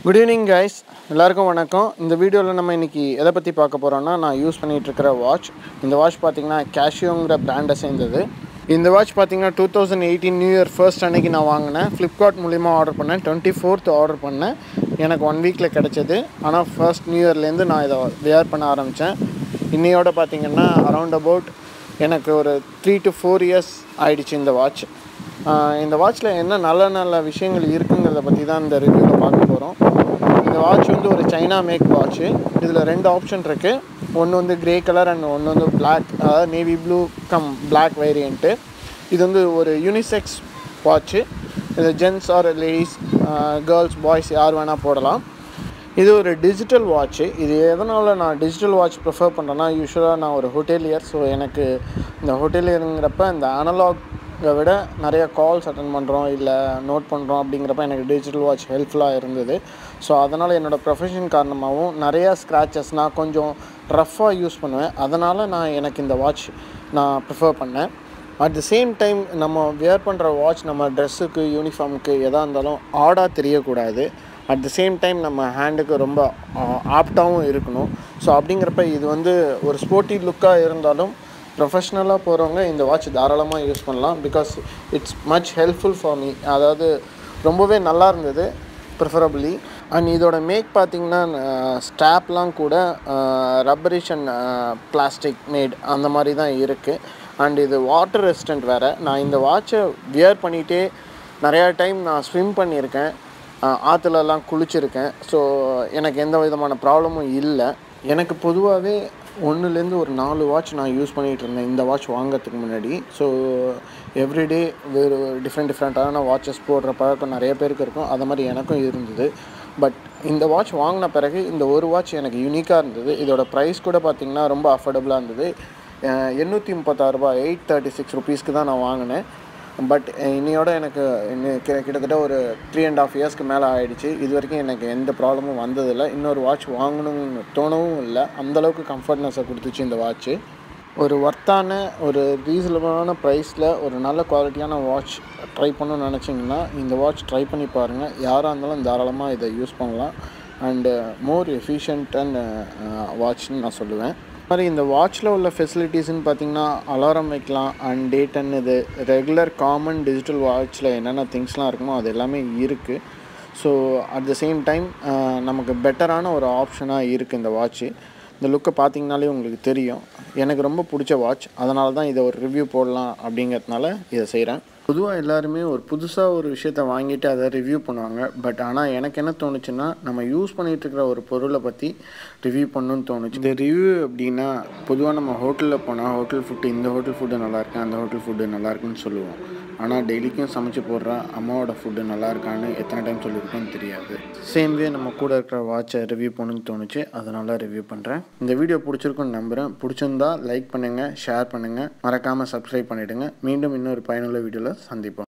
good evening guys எல்லாருக்கும் வணக்கம் இந்த வீடியோவில் நம்ம இன்றைக்கி எதை பற்றி பார்க்க போகிறோம்னா நான் யூஸ் பண்ணிகிட்டு இருக்கிற வாட்ச் இந்த வாட்ச் பார்த்தீங்கன்னா கேஷியோங்கிற பிராண்டை சேர்ந்தது இந்த வாட்ச் பார்த்தீங்கன்னா two thousand eighteen new year first அன்னைக்கு நான் வாங்கினேன் ஃப்ளிப்கார்ட் மூலிமா ஆர்டர் பண்ணேன் டுவெண்ட்டி ஃபோர்த் ஆர்டர் பண்ணேன் எனக்கு ஒன் வீக்கில் கிடச்சிது ஆனால் ஃபர்ஸ்ட் நியூ இயர்லேருந்து நான் இதை வியர் பண்ண ஆரம்பித்தேன் இன்னையோட பார்த்தீங்கன்னா அரவுண்ட் அபவுட் எனக்கு ஒரு த்ரீ டு ஃபோர் இயர்ஸ் ஆயிடுச்சு இந்த வாட்ச் ஆஹ் இந்த வாட்ச்சில் என்ன நல்ல நல்ல விஷயங்கள் இருக்குங்கிறத பற்றி தான் இந்த ரிவ்யூவில் பார்க்க போகிறோம் இந்த வாட்ச் வந்து ஒரு சைனா மேக் வாட்ச்சு இதில் ரெண்டு ஆப்ஷன் இருக்குது ஒன்று வந்து கிரே கலர் அண்ட் ஒன்று வந்து Black அதாவது navy blue cum Black variant இது வந்து ஒரு யூனிசெக்ஸ் வாட்ச்சு இது gents or ladies girls boys யார் வேணால் போடலாம் இது ஒரு டிஜிட்டல் வாட்ச்சு இது எதனால் நான் டிஜிட்டல் வாட்ச் ப்ரிஃபர் பண்ணுறேன்னா யூஸ்வலாக நான் ஒரு ஹோட்டலியர் ஸோ எனக்கு இந்த ஹோட்டலியருங்கிறப்ப இந்த அனலாகை விட நிறைய கால்ஸ் அட்டன் பண்ணுறோம் இல்லை நோட் பண்ணுறோம் அப்படிங்கிறப்ப எனக்கு டிஜிட்டல் வாட்ச் ஹெல்ப்ஃபுல்லாக இருந்தது ஸோ அதனால் என்னோடய ப்ரொஃபஷன் காரணமாகவும் நிறையா ஸ்க்ராச்சஸ் நான் கொஞ்சம் ரஃப்பாக யூஸ் பண்ணுவேன் அதனால் நான் எனக்கு இந்த வாட்ச் நான் ப்ரிஃபர் பண்ணேன் அட் த சேம் டைம் நம்ம வியர் பண்ணுற வாட்ச் நம்ம ட்ரெஸ்ஸுக்கு யூனிஃபார்முக்கு எதாக இருந்தாலும் ஆடாக தெரியக்கூடாது அட் த சேம் டைம் நம்ம ஹேண்டுக்கு ரொம்ப ஆப்டாகவும் இருக்கணும் ஸோ அப்படிங்கிறப்ப இது வந்து ஒரு ஸ்போர்ட்டி லுக்காக இருந்தாலும் ப்ரொஃபஷ்னலாக போகிறவங்க இந்த வாட்ச் தாராளமாக யூஸ் பண்ணலாம் because it's much helpful for me அதாவது ரொம்பவே நல்லா இருந்தது ப்ரிஃபரபிளி அண்ட் இதோட மேக் பார்த்தீங்கன்னா ஸ்ட்ராப்லாம் கூட ரப்பரிஷ் அண்ட் பிளாஸ்டிக் மேட் அந்த மாதிரி தான் இருக்குது அண்ட் இது வாட்டர் ரெசிஸ்டன்ட் வேறு நான் இந்த வாட்சை வியர் பண்ணிகிட்டே நிறையா டைம் நான் ஸ்விம் பண்ணியிருக்கேன் ஆற்றுலலாம் குளிச்சிருக்கேன் ஸோ எனக்கு எந்த விதமான ப்ராப்ளமும் இல்லை எனக்கு பொதுவாகவே ஒன்றுலேருந்து ஒரு நாலு வாட்ச் நான் யூஸ் பண்ணிகிட்டு இருந்தேன் இந்த வாட்ச் வாங்கிறதுக்கு முன்னாடி ஸோ எவ்ரிடே வேறு டிஃப்ரெண்ட் டிஃப்ரெண்ட்டான வாட்சஸ் போடுற பழக்கம் நிறைய பேருக்கு இருக்கும் அது மாதிரி எனக்கும் இருந்தது பட் இந்த வாட்ச் வாங்கின பிறகு இந்த ஒரு வாட்ச் எனக்கு யூனிக்காக இருந்தது இதோட ப்ரைஸ் கூட பார்த்திங்கன்னா ரொம்ப அஃபோர்டபுளாக இருந்தது எண்ணூற்றி முப்பத்தாறுரூபா எயிட் தேர்ட்டி சிக்ஸ் ருபீஸ்க்கு தான் நான் வாங்கினேன் பட் இன்னையோட எனக்கு இன்னும் கி கிட்டத்தட்ட ஒரு த்ரீ அண்ட் ஆஃப் இயர்ஸ்க்கு மேலே ஆகிடுச்சு இது வரைக்கும் எனக்கு எந்த ப்ராப்ளமும் வந்ததில்லை இன்னொரு வாட்ச் வாங்கணும்னு தோணவும் இல்லை அந்தளவுக்கு கம்ஃபர்ட்னஸை கொடுத்துச்சு இந்த வாட்ச்சு ஒரு ஒர்த்தான ஒரு ரீசனபிளான ப்ரைஸில் ஒரு நல்ல குவாலிட்டியான வாட்ச் ட்ரை பண்ணணும்னு நினச்சிங்கன்னா இந்த வாட்ச் ட்ரை பண்ணி பாருங்கள் யாராக இருந்தாலும் தாராளமாக இதை யூஸ் பண்ணலாம் அண்டு மோர் எஃபிஷியன்ட் அண்ட் வாட்ச்னு நான் சொல்லுவேன் மாதிரி இந்த வாட்சில் உள்ள ஃபெசிலிட்டிஸ்னு பார்த்தீங்கன்னா அலாரம் வைக்கலாம் அண்ட் டேட் அண்ட் இது ரெகுலர் காமன் டிஜிட்டல் வாட்சில் என்னென்ன திங்ஸ்லாம் இருக்குமோ அது எல்லாமே இருக்குது so at the same time நமக்கு பெட்டரான ஒரு ஆப்ஷனாக இருக்குது இந்த வாட்ச்சு இந்த லுக்கை பார்த்தீங்கனாலே உங்களுக்கு தெரியும் எனக்கு ரொம்ப பிடிச்ச வாட்ச் அதனால தான் இதை ஒரு ரிவ்யூ போடலாம் அப்படிங்கிறதுனால இதை செய்கிறேன் பொதுவாக எல்லாருமே ஒரு புதுசாக ஒரு விஷயத்த வாங்கிட்டு அதை ரிவ்யூ பண்ணுவாங்க பட் ஆனால் எனக்கு என்ன தோணுச்சுன்னா நம்ம யூஸ் பண்ணிகிட்டு இருக்கிற ஒரு பொருளை பற்றி ரிவ்யூ பண்ணணும்னு தோணுச்சு இந்த ரிவ்யூ அப்படின்னா பொதுவாக நம்ம ஹோட்டலில் போனால் ஹோட்டல் ஃபுட்டு இந்த ஹோட்டல் ஃபுட்டு நல்லாயிருக்கு அந்த ஹோட்டல் ஃபுட்டு நல்லாயிருக்குன்னு சொல்லுவோம் ஆனால் டெய்லிக்கும் சமைச்சு போடுற அம்மாவோட ஃபுட்டு நல்லா இருக்கான்னு எத்தனை டைம் சொல்லியிருக்கோன்னு தெரியாது சேம் வே நம்ம கூட இருக்கிற வாட்சை ரிவ்யூ பண்ணணும்னு தோணுச்சு அதனால் ரிவ்யூ பண்ணுறேன் இந்த வீடியோ பிடிச்சிருக்குன்னு நம்புகிறேன் பிடிச்சிருந்தா லைக் பண்ணுங்கள் ஷேர் பண்ணுங்கள் மறக்காமல் சப்ஸ்கிரைப் பண்ணிவிடுங்க மீண்டும் இன்னொரு பயனுள்ள வீடியோவில் சந்திப்போம்